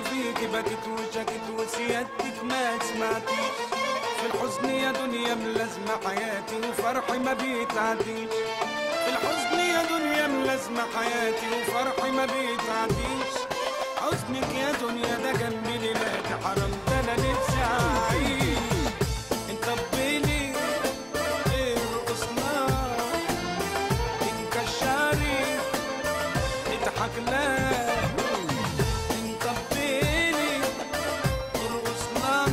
فيك بكت وشكت وسيادتك ما سمعتيش في الحزن يا دنيا ملازمة حياتي وفرحي ما بيتعديش في الحزن يا دنيا ملازمة حياتي وفرحي ما بيتعديش حزنك يا دنيا ده جنبي ليلاتي حرام ده انا نفسي اعيش انت بيني ارقصنا انكشاري اضحك لا انت بيني ارقصنا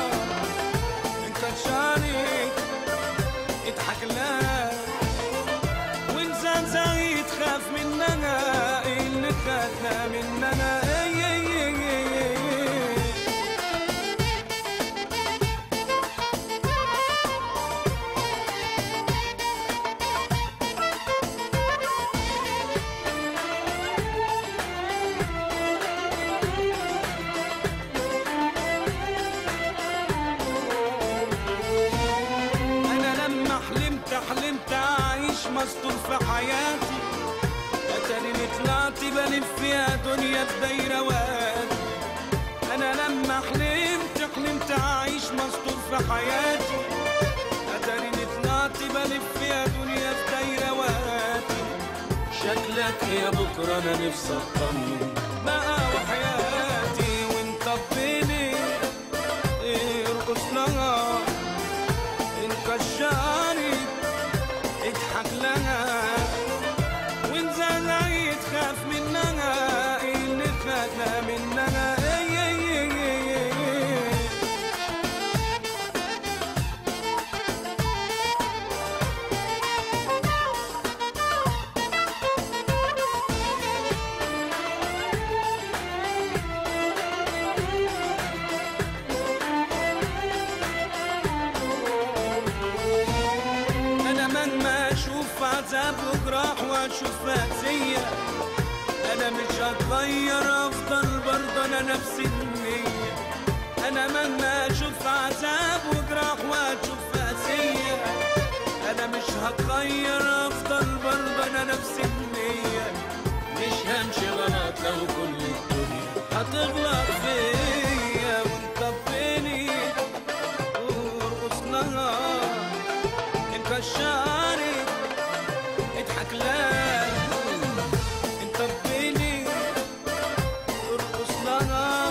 انكشاري اضحك لا وانسان زي تخاف مننا اللي خافنا مننا اي اي اي اي اي انا لما حلمت حلمت اعيش مستور في حياتي اتاريني طلعت بلف يا دنيا بدايرة وادي انا لما حلمت حلمت اعيش مستور في حياتي اتاريني طلعت بلف يا دنيا بدايرة وادي شكلك يا بكرة انا نفسي اطمن بقى وحياتي وانت بيني ارقص لها انكشاري اضحك لها وان زعلت تخاف منها اللي خدنا منها اي اي اي اي اي انا مهما اشوف عذاب وجراح واشوف مأسية انا مش هتغير افضل برضه انا نفس النية انا مهما اشوف عذاب وجراح واشوف مأسية انا مش هتغير افضل برضه انا نفس النية مش همشي غلط لو كل الدنيا هتغلط فيا وانت بيني وارقص لها انكشاري اضحك لا انت بيني ارقص لها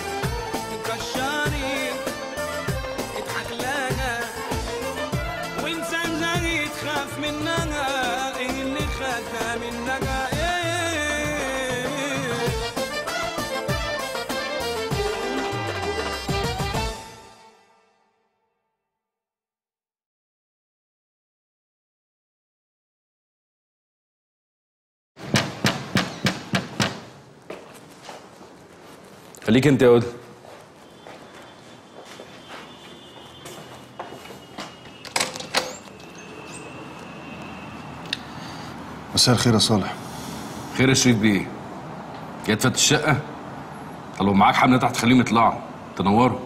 انكشاري اضحك لها وانسان زي تخاف منها ايه اللي خدها منها ايه خليك انت يا ود مساء الخير يا صالح خير يا شريف بيه جاي تفتش الشقه لو معاك حمله تحت خليهم يطلعوا تنوروا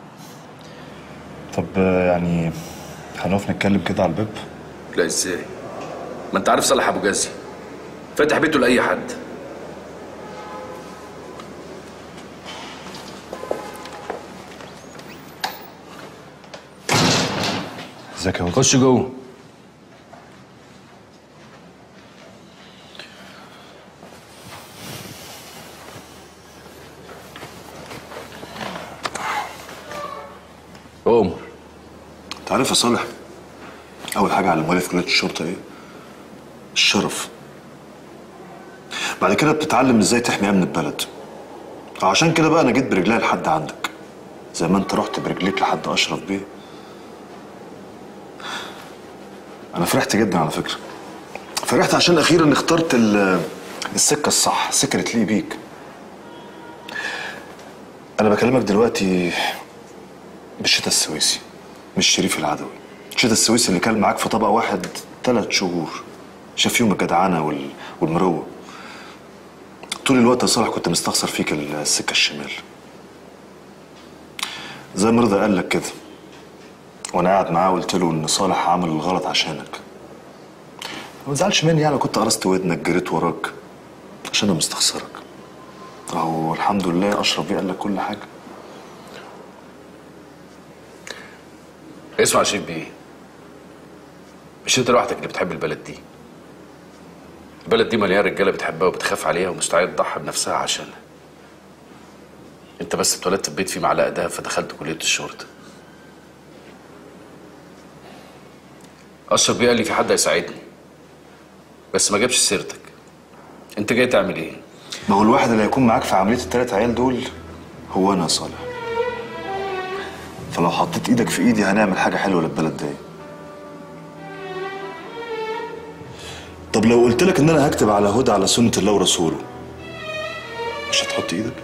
طب آه، يعني هنقف نتكلم كده على الباب لا ازاي ما انت عارف صالح ابو جازي فاتح بيته لاي حد ازيك يا ود خش جوه عمر انت عارف يا صالح اول حاجه علموها لي في كليه الشرطه ايه الشرف بعد كده بتتعلم ازاي تحمي امن البلد عشان كده بقى انا جيت برجلي لحد عندك زي ما انت رحت برجليك لحد اشرف بيه انا فرحت جدا على فكره فرحت عشان اخيرا اخترت ال- السكه الصح السكه اللي تليق بيك انا بكلمك دلوقتي بالشتاء السويسي مش شريف العدوي الشتاء السويسي اللي كان معاك في طبق واحد ثلاث شهور شاف فيهم الجدعنه وال... والمروه طول الوقت يا صالح كنت مستخسر فيك السكه الشمال زي ما رضا قال لك كده وانا قاعد معاه قلت له ان صالح عمل الغلط عشانك ما تزعلش مني يعني كنت قرصت ودنك جريت وراك عشان انا مستخسرك اهو الحمد لله اشرف بيه قال لك كل حاجه اسمع يا شريف بيه مش انت لوحدك اللي بتحب البلد دي البلد دي مليانه رجاله بتحبها وبتخاف عليها ومستعده تضحي بنفسها عشانها انت بس اتولدت في بيت فيه معلقه دهب فدخلت كليه الشرطه اشرف بيه قال لي في حد هيساعدني بس ما جابش سيرتك انت جاي تعمل ايه ما هو الواحد اللي هيكون معاك في عمليه التلات عيال دول هو انا يا صالح فلو حطيت ايدك في ايدي هنعمل حاجه حلوه للبلد دي طب لو قلت لك ان انا هكتب على هدى على سنه الله ورسوله مش هتحط ايدك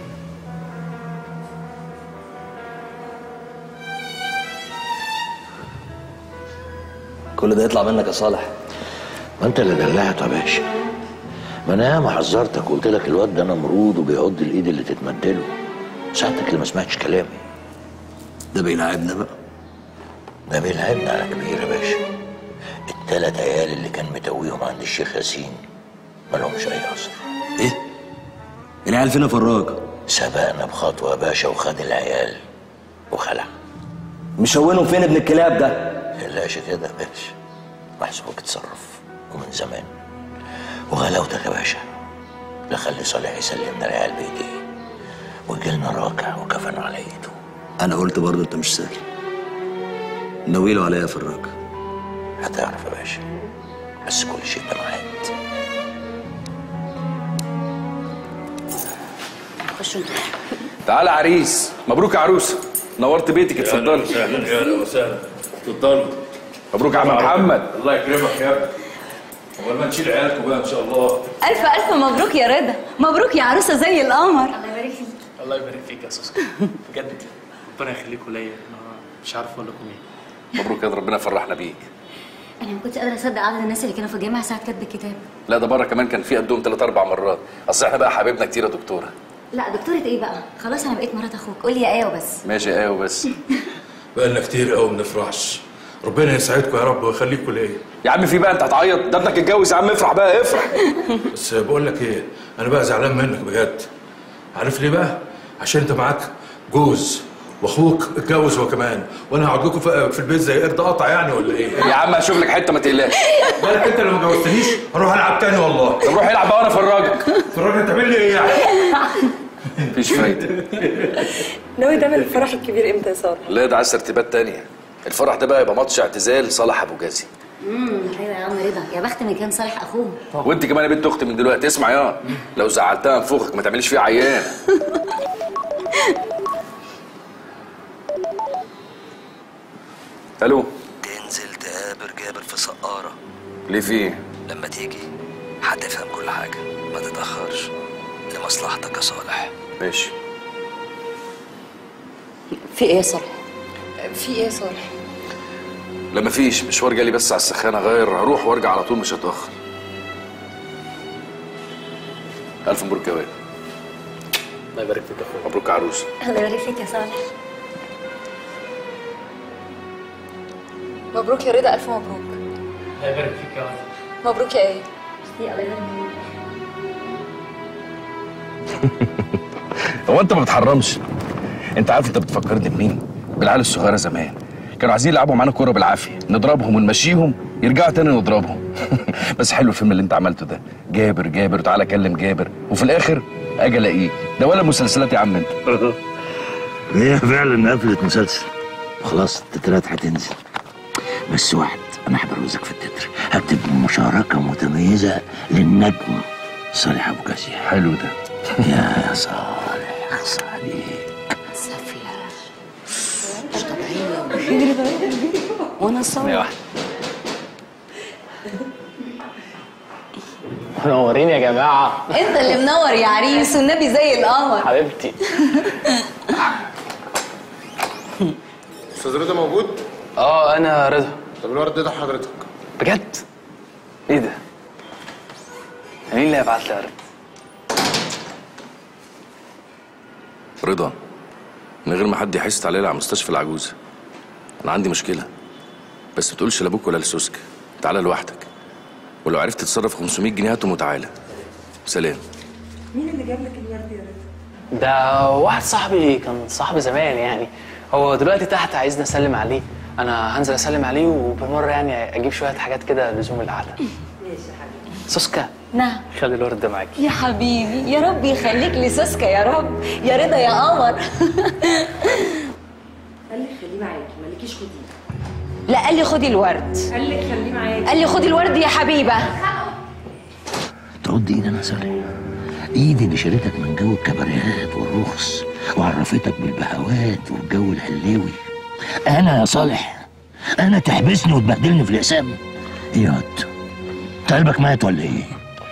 كل ده يطلع منك يا صالح ما انت اللي دلعته يا باشا ما انا ياما حذرتك وقلت لك الواد ده نمرود وبيعض الايد اللي تتمدله ساعتك اللي ما سمعتش كلامي ده بيلعبنا بقى ده بيلعبنا على كبير يا باشا التلات عيال اللي كان متويهم عند الشيخ ياسين مالهمش اي اثر ايه العيال فينا فراج سبقنا بخطوه يا باشا وخد العيال وخلع مشونهم فين ابن الكلاب ده تقلقش كده يا باشا محسوبك اتصرف ومن زمان وغلاوتك يا باشا لا خلي صالح يسلمنا العيال بايديه ويجيلنا راكع وكفن على ايده انا قلت برضه انت مش سهل ناويله عليا يا فراج هتعرف يا باشا بس كل شيء بميعاد خشوا انتوا تعالى عريس مبروك يا عروسه نورت بيتك اتفضلي يا اهلا وسهلا اتفضلوا مبروك يا عم محمد الله يكرمك يا ابني اول ما نشيل عيالكم بقى ان شاء الله الف الف مبروك يا رضا مبروك يا عروسه زي القمر الله يبارك فيك يا سوسو بجد ربنا يخليكم ليا انا مش عارف اقول لكم ايه مبروك يا ده ربنا فرحنا بيك انا ما كنتش قادره اصدق عدد الناس اللي كانوا في الجامعه ساعه كتب الكتاب لا ده بره كمان كان في قدهم ثلاث اربع مرات اصل احنا بقى حبيبنا كتير يا دكتوره لا دكتوره ايه بقى خلاص انا بقيت مرات اخوك قول لي يا ايه وبس ماشي ايوه بس بقالنا كتير قوي ما بنفرحش ربنا يسعدكم يا رب ويخليكم ليا يا عم في بقى انت هتعيط ده ابنك اتجوز يا عم افرح بقى افرح بس بقول لك ايه انا بقى زعلان منك بجد عارف ليه بقى عشان انت معاك جوز واخوك اتجوز هو كمان وانا هقعد لكم في في البيت زي قرد قطع يعني ولا ايه؟ يا عم هشوف لك حته ما تقلقش بالك انت لو ما جوزتنيش هروح العب تاني والله طب روح العب بقى وانا افرجك في الراجل تعمل لي ايه يعني؟ مفيش فايده ناوي تعمل الفرح الكبير امتى يا ساره؟ لا ده عايز ترتيبات تانية الفرح ده بقى يبقى ماتش اعتزال صالح ابو جازي امم ايوه يا عم رضا يا بخت من كان صالح اخوه وانت كمان يا بنت اختي من دلوقتي اسمع يا لو زعلتها انفخك ما تعمليش فيها عيان الو تنزل تقابل جابر في سقارة ليه في ايه لما تيجي هتفهم كل حاجة ما تتأخرش لمصلحتك يا صالح ماشي في ايه يا صالح؟ في ايه يا صالح؟ لا مفيش مشوار جالي بس على السخانه غير هروح وارجع على طول مش هتاخر الف مبروك يا واد الله يبارك فيك يا اخويا مبروك يا عروسه الله يبارك فيك يا صالح مبروك يا رضا الف مبروك الله يبارك فيك يا ولد مبروك يا ايه؟ الله يبارك فيك هو انت ما بتحرمش انت عارف انت بتفكرني بمين بالعيال الصغيره زمان كانوا عايزين يلعبوا معانا كوره بالعافيه نضربهم ونمشيهم يرجعوا تاني نضربهم بس حلو الفيلم اللي انت عملته ده جابر جابر تعالى كلم جابر وفي الاخر اجي الاقيه ده ولا مسلسلات يا عم انت هي فعلا قفلت مسلسل خلاص التترات هتنزل بس واحد انا هبروزك في التتر هكتب مشاركة متميزة للنجم صالح ابو كاسي حلو ده يا صالح اخص عليك سافلة مش طبيعية وانا صور منورين يا جماعه انت اللي منور يا عريس والنبي زي القمر حبيبتي استاذ رضا موجود؟ اه انا رضا طب الورد ده حضرتك بجد ايه ده مين اللي هيبعت لي يا رضا رضا من غير ما حد يحس تعالى لي على مستشفى العجوزه انا عندي مشكله بس ما تقولش لابوك ولا لسوسك تعالى لوحدك ولو عرفت تتصرف 500 جنيه هاتهم وتعالى سلام مين اللي جاب لك الورد يا رضا؟ ده واحد صاحبي كان صاحبي زمان يعني هو دلوقتي تحت عايزني اسلم عليه انا هنزل اسلم عليه وبالمره يعني اجيب شويه حاجات كده لزوم القعده ماشي يا حبيبي سوسكا نعم خلي الورد ده معاكي يا حبيبي يا رب يخليك لسوسكا يا رب يا رضا يا قمر قال لك خليه معاكي مالكيش خديه لا قال لي خدي الورد قال لك خليه معاكي قال لي خدي الورد يا حبيبه ترد ايدي انا صالح ايدي اللي شالتك من جو الكباريهات والرخص وعرفتك بالبهوات والجو الهلاوي انا يا صالح انا تحبسني وتبهدلني في الاقسام ايه يا واد؟ انت قلبك مات ولا ايه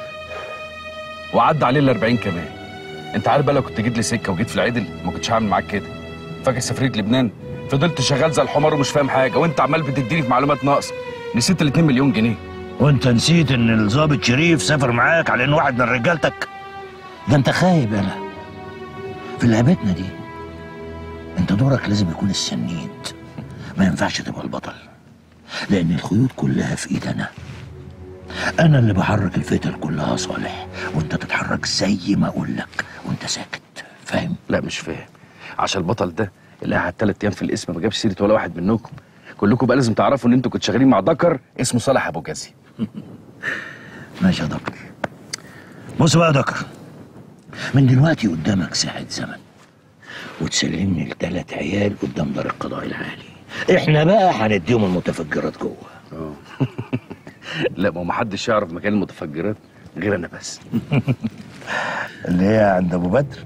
وعدى عليه ال 40 كمان انت عارف بقى لو كنت جيت لي سكه وجيت في العدل ما كنتش هعمل معاك كده فاكر سفريه لبنان فضلت شغال زي الحمار ومش فاهم حاجه وانت عمال بتديني في معلومات ناقصه نسيت ال 2 مليون جنيه وانت نسيت ان الظابط شريف سافر معاك على انه واحد من رجالتك ده انت خايب يالا في لعبتنا دي انت دورك لازم يكون السنيد ما ينفعش تبقى البطل لان الخيوط كلها في ايد انا انا اللي بحرك الفتل كلها صالح وانت تتحرك زي ما اقول لك وانت ساكت فاهم لا مش فاهم عشان البطل ده اللي قعد ثلاث ايام في الاسم ما جابش سيره ولا واحد منكم كلكم بقى لازم تعرفوا ان انتوا كنتوا شغالين مع دكر اسمه صالح ابو جازي ماشي يا دكر بص بقى يا دكر من دلوقتي قدامك ساعة زمن وتسلمني التلات عيال قدام دار القضاء العالي احنا بقى هنديهم المتفجرات جوه لا ما هو محدش يعرف مكان المتفجرات غير انا بس اللي هي عند ابو بدر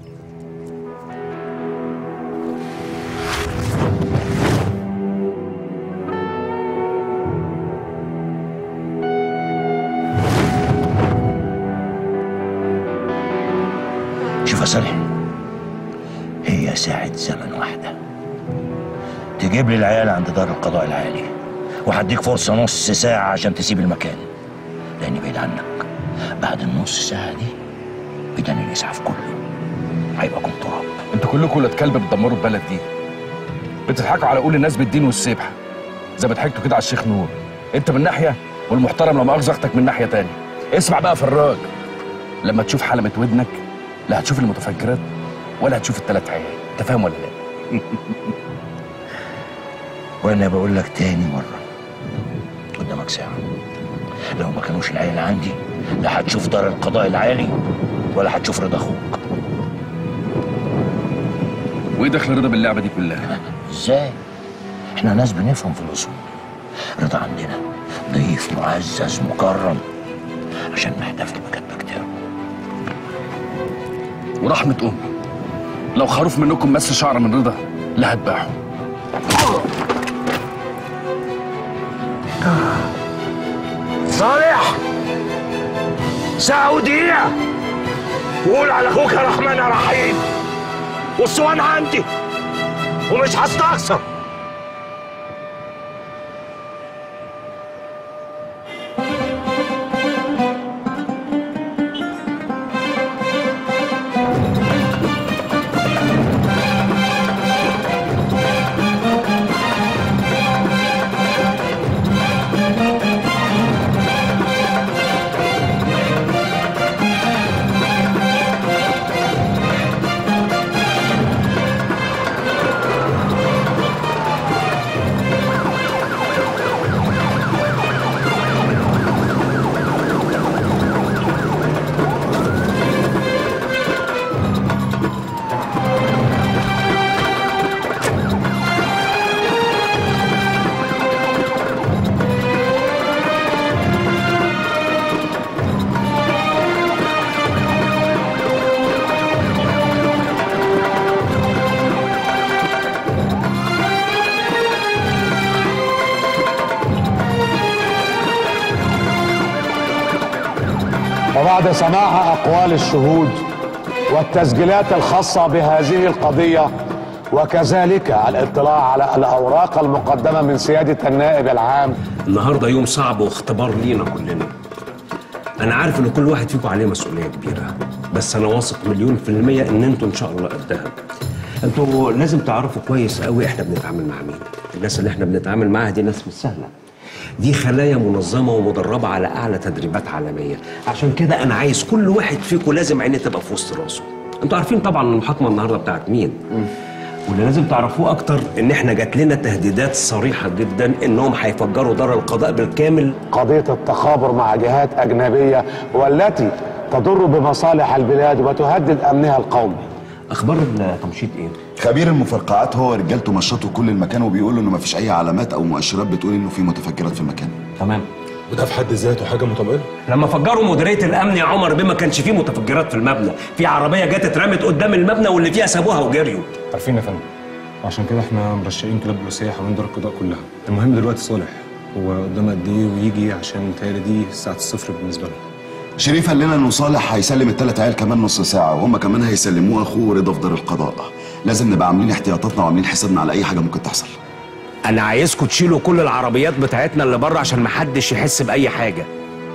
شوف يا صالح هي ساعة زمن واحدة تجيب لي العيال عند دار القضاء العالي وهديك فرصة نص ساعة عشان تسيب المكان لأني بعيد عنك بعد النص ساعة دي بدن الإسعاف كله هيبقى كنت تراب انتوا كلكم ولاد كلب بتدمروا البلد دي بتضحكوا على قول الناس بالدين والسبحه زي ما ضحكتوا كده على الشيخ نور انت من ناحيه والمحترم لما مؤاخذه اختك من ناحيه تانية اسمع بقى فراج لما تشوف حلمة ودنك لا هتشوف المتفجرات ولا هتشوف التلات عيال انت فاهم ولا لا وأنا بقول لك تاني مرة قدامك ساعة لو ما كانوش العيال عندي لا هتشوف دار القضاء العالي ولا هتشوف رضا أخوك وايه دخل رضا باللعبه دي كلها ازاي؟ احنا ناس بنفهم في الأصول رضا عندنا ضيف معزز مكرم عشان نحتفل بكتبك تاعه ورحمه امي لو خروف منكم مس شعر من رضا لا هتباعه صالح ساعة ودقيقة وقول على أخوك يا رحمن يا رحيم والصوان عندي ومش هستخسر وبعد سماع أقوال الشهود والتسجيلات الخاصة بهذه القضية وكذلك الاطلاع على الأوراق المقدمة من سيادة النائب العام النهارده يوم صعب واختبار لينا كلنا انا عارف ان كل واحد فيكم عليه مسؤوليه كبيره بس انا واثق مليون في الميه ان انتوا ان شاء الله قدها انتوا لازم تعرفوا كويس قوي احنا بنتعامل مع مين الناس اللي احنا بنتعامل معاها دي ناس مش سهله دي خلايا منظمه ومدربه على اعلى تدريبات عالميه عشان كده انا عايز كل واحد فيكم لازم عينيه تبقى في وسط راسه انتوا عارفين طبعا المحاكمه النهارده بتاعت مين واللي لازم تعرفوه اكتر ان احنا جات لنا تهديدات صريحه جدا انهم هيفجروا دار القضاء بالكامل قضية التخابر مع جهات أجنبية والتي تضر بمصالح البلاد وتهدد أمنها القومي اخبار التمشيط ايه خبير المفرقعات هو ورجالته مشطوا كل المكان وبيقولوا انه مفيش اي علامات او مؤشرات بتقول انه في متفجرات في المكان تمام وده في حد ذاته حاجه مطمئنه لما فجروا مديريه الامن يا عمر بيه ما كانش فيه متفجرات في المبنى في عربيه جت اترمت قدام المبنى واللي فيها سابوها وجريوا عارفين يا فندم وعشان كده احنا مرشقين كلاب بوليسيه حوالين دار القضاء كلها المهم دلوقتي صالح هو قدام قد ايه ويجي عشان متهيألي دي ساعه الصفر بالنسبه له شريف قال لنا انه صالح هيسلم الثلاث عيال كمان نص ساعه وهم كمان هيسلموه اخوه رضا في دار القضاء لازم نبقى عاملين احتياطاتنا وعاملين حسابنا على اي حاجه ممكن تحصل انا عايزكم تشيلوا كل العربيات بتاعتنا اللي بره عشان محدش يحس باي حاجه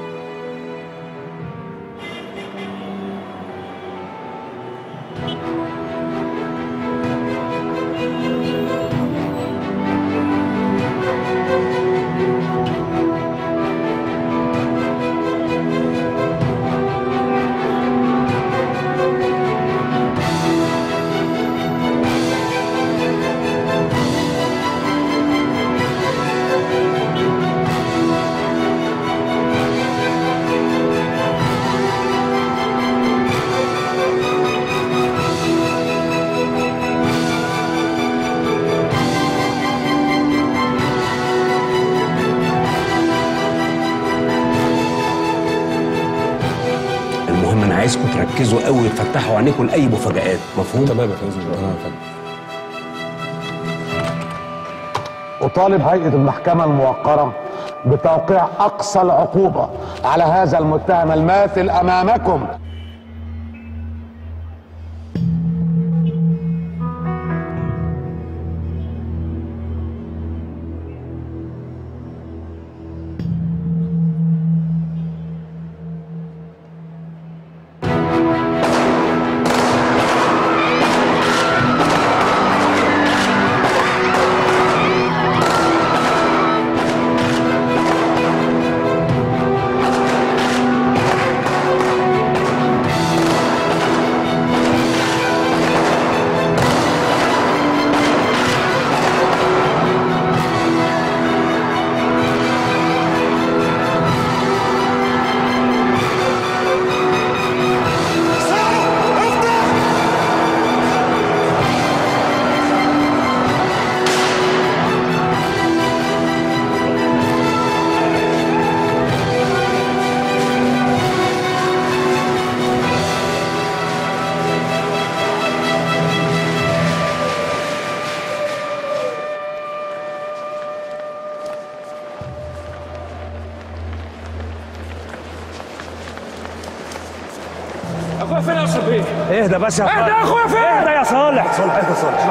المهم انا عايزكم تركزوا قوي وتفتحوا عينيكم لاي مفاجآت مفهوم تمام يا فندم تمام يا فندم أطالب هيئة المحكمة الموقرة بتوقيع أقصى العقوبة على هذا المتهم الماثل أمامكم اخويا فين يا اشرف ايه؟ اهدى بس يا اهدى يا اخويا فين؟ اهدى يا صالح صالح اهدى صالح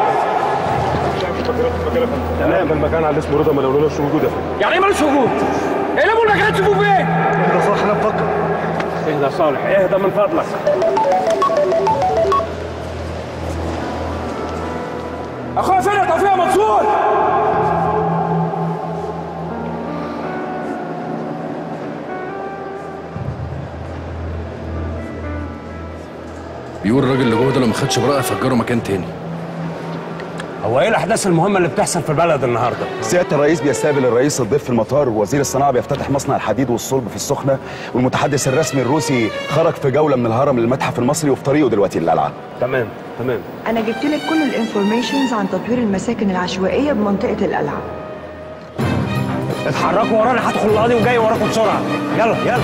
تمام المكان على اسمه رضا ما لقولناش موجود يا فندم يعني ايه ملوش وجود؟ اقلبوا المكان تشوفوا فين؟ اهدى صالح احنا نفكر اهدى يا صالح اهدى من فضلك اخويا فين يا توفيق منصور؟ بيقول الراجل اللي جوه ده لو ما خدش براءه فجروا مكان تاني هو ايه الاحداث المهمه اللي بتحصل في البلد النهارده سياده الرئيس بيستقبل الرئيس الضيف في المطار ووزير الصناعه بيفتتح مصنع الحديد والصلب في السخنه والمتحدث الرسمي الروسي خرج في جوله من الهرم للمتحف المصري وفي طريقه دلوقتي للقلعه تمام تمام انا جبت لك كل الانفورميشنز عن تطوير المساكن العشوائيه بمنطقه القلعه اتحركوا ورانا هدخل القاضي وجاي وراكم بسرعه يلا يلا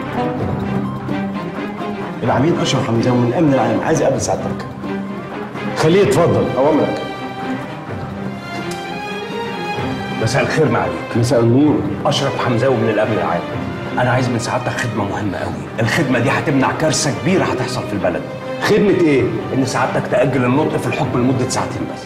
العميد اشرف حمزاوي من الامن العام عايز اقابل سعادتك خليه يتفضل اوامرك مساء الخير معاليك مساء النور اشرف حمزاوي من الامن العام انا عايز من سعادتك خدمه مهمه قوي الخدمه دي هتمنع كارثه كبيره هتحصل في البلد خدمه ايه ان سعادتك تاجل النطق في الحكم لمده ساعتين بس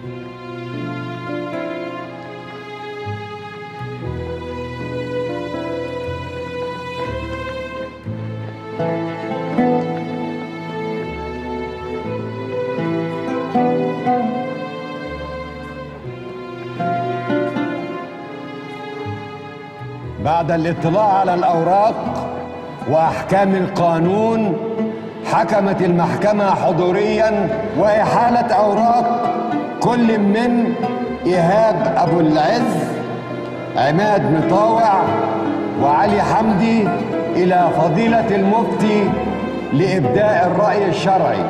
بعد الاطلاع على الأوراق وأحكام القانون حكمت المحكمة حضوريا وإحالة أوراق كل من إيهاب أبو العز عماد مطاوع وعلي حمدي إلى فضيلة المفتي لإبداء الرأي الشرعي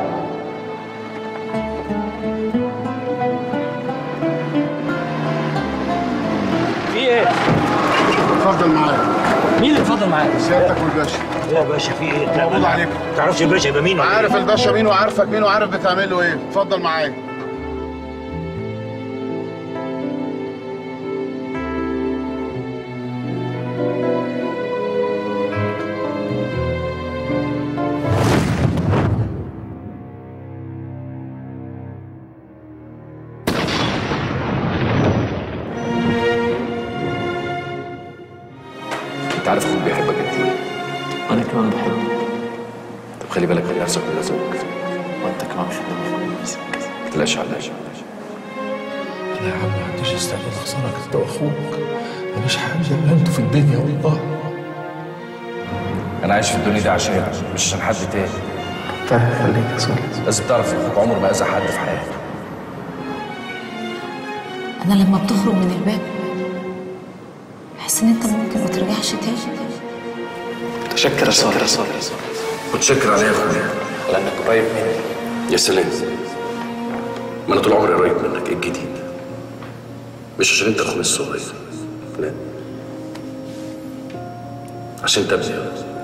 في ايه؟ اتفضل معايا مين اللي اتفضل معاك؟ سيادتك والباشا يا باشا في ايه؟ لا مبروك عليك ما تعرفش الباشا يبقى مين ولا إيه؟ عارف الباشا مين وعارفك مين وعارف بتعمل له ايه اتفضل معايا انت عارف اخوك بيحبك قد ايه انا كمان بحبه طب خلي بالك من نفسك ولا زوجك وانت كمان مش هتعرف ما تقلقش عليا انا يا عم ما عنديش استعداد اخسرك انت واخوك ماليش حاجه الا انتوا في الدنيا والله انا عايش في الدنيا دي عشان مش عشان حد تاني طيب خليك يا صالح لازم تعرف ان اخوك عمره ما اذى حد في حياته انا لما بتخرج من الباب بحس ان انت ممكن ما ترجعش تاني متشكر يا صالح يا صالح متشكر عليا يا اخويا لانك قريب مني يا سلام ما انا طول عمري قريب منك ايه الجديد مش عشان انت اخويا الصغير لا عشان انت ابني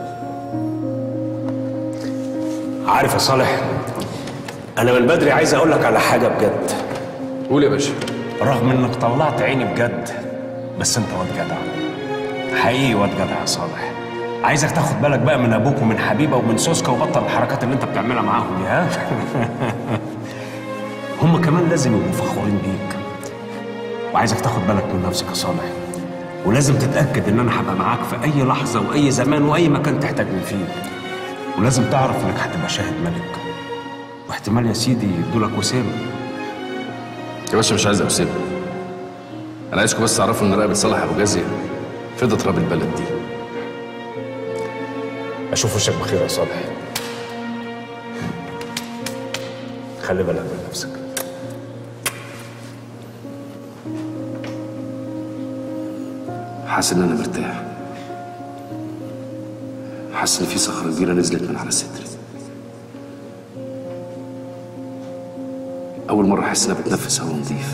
عارف يا صالح انا من بدري عايز اقول لك على حاجه بجد قول يا باشا رغم انك طلعت عيني بجد بس انت واد جدع حقيقي واد جدع يا صالح عايزك تاخد بالك بقى من ابوك ومن حبيبه ومن سوسكا وبطل الحركات اللي انت بتعملها معاهم دي ها هم كمان لازم يبقوا فخورين بيك وعايزك تاخد بالك من نفسك يا صالح ولازم تتاكد ان انا هبقى معاك في اي لحظه واي زمان واي مكان تحتاجني فيه ولازم تعرف انك هتبقى شاهد ملك واحتمال يا سيدي يدولك وسام يا باشا مش عايز اوسم انا عايزكم بس تعرفوا ان رقبه صالح ابو جازيه فضة تراب البلد دي اشوف وشك بخير يا صالح خلي بالك من نفسك حاسس ان انا مرتاح حاسس ان في صخره كبيره نزلت من على صدري اول مره احس ان انا بتنفس هوا نظيف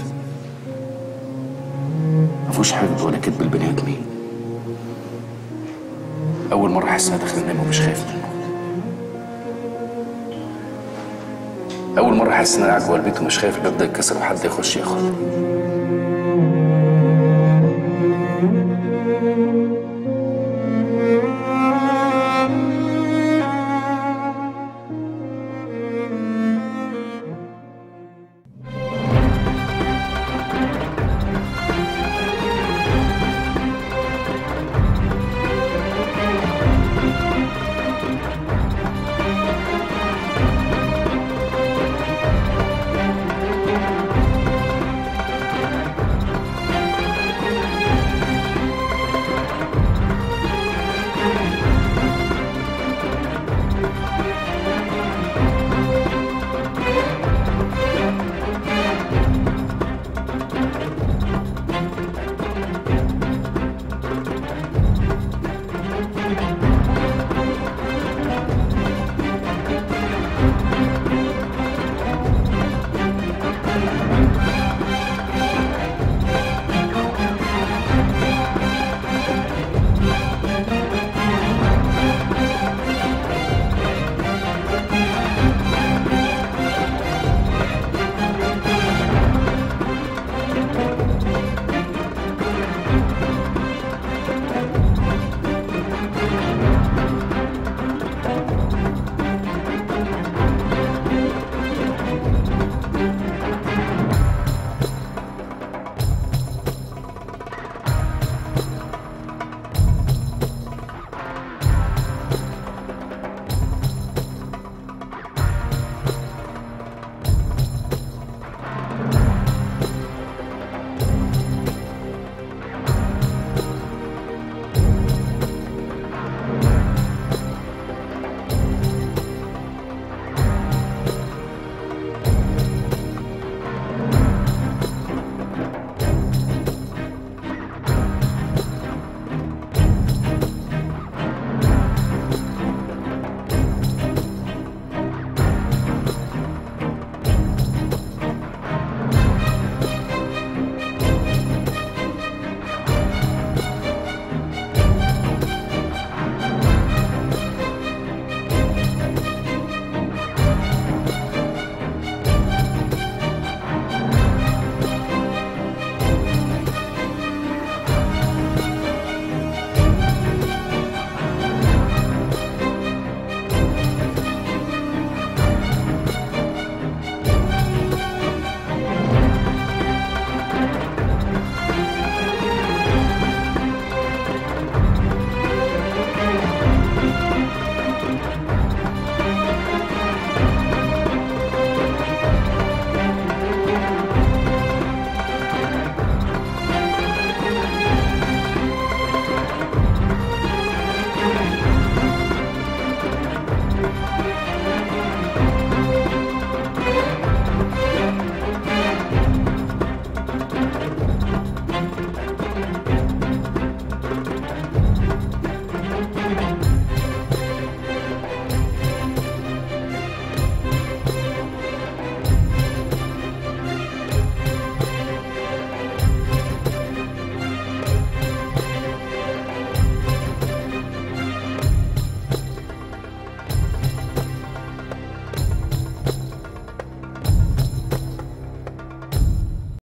مفيهوش حقد ولا كذب البني ادمين اول مره احس ان انا داخل انام ومش خايف من الموت اول مره احس ان انا قاعد جوه البيت ومش خايف الباب ده يتكسر وحد يخش ياخدني